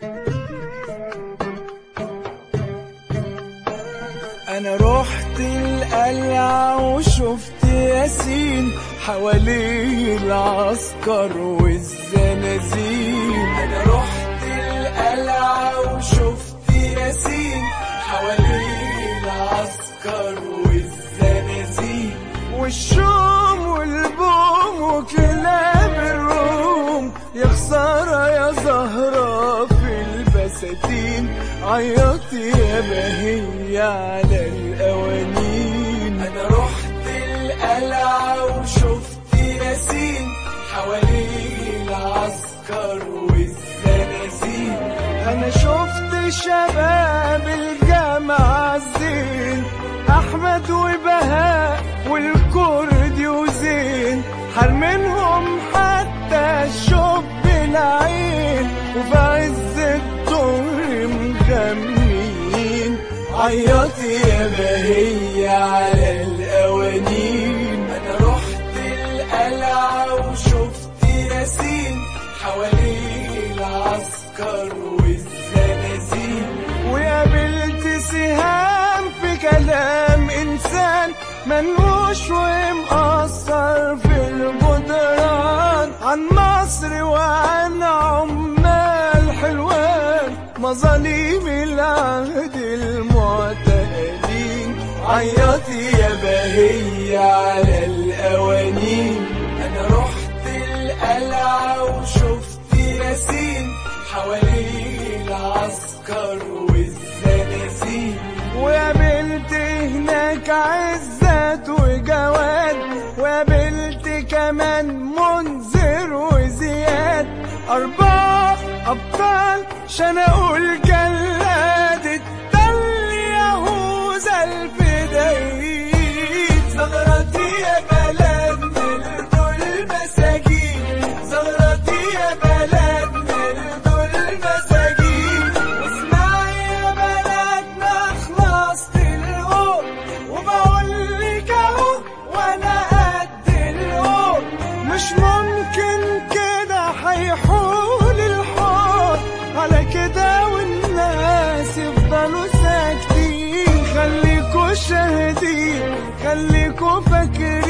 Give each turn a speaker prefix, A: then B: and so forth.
A: انا رحت القلعة وشفت ياسين حواليه العسكر والزنازين انا رحت القلعة وشفت ياسين حواليه العسكر والزنازين والشوم والبوم وكلاب الروم يا خسارة يا زهرة في البساتين عيطي يا بهية على القوانين أنا رحت القلعة وشفت ياسين حواليه العسكر والزنازين أنا شفت شباب الجامعة الزين أحمد وبهاء والكردي وزين حرمنهم حتى الشوب العين وفي عز الدور مغميين عيطي يا بهية على القوانين أنا رحت القلعة وشفت ياسين حواليه العسكر والزنازين وقابلت سهام في كلام إنسان منوش ومقصر في الجدران عن مصر وعن عمال حلوان مظاليم العهد المعتقلين عيطي يا بهية على القوانين أنا رحت القلعة وشفت ياسين حواليه العسكر والزنازين وقابلت هناك عزت وجواد وقابلت كمان منذر وزياد أربعة أبطال عشان أقول جلاد التل يهوذا الفدائيين زغرتي يا بلد ملدوا المساجين زغرتي يا بلد ملدوا المساجين اسمعي يا بلدنا خلصت القول وبقول لك اهو وانا قد القول مش ممكن كده هيحول الحول على كده والناس يفضلوا ساكتين خليكوا شاهدين خليكوا فاكرين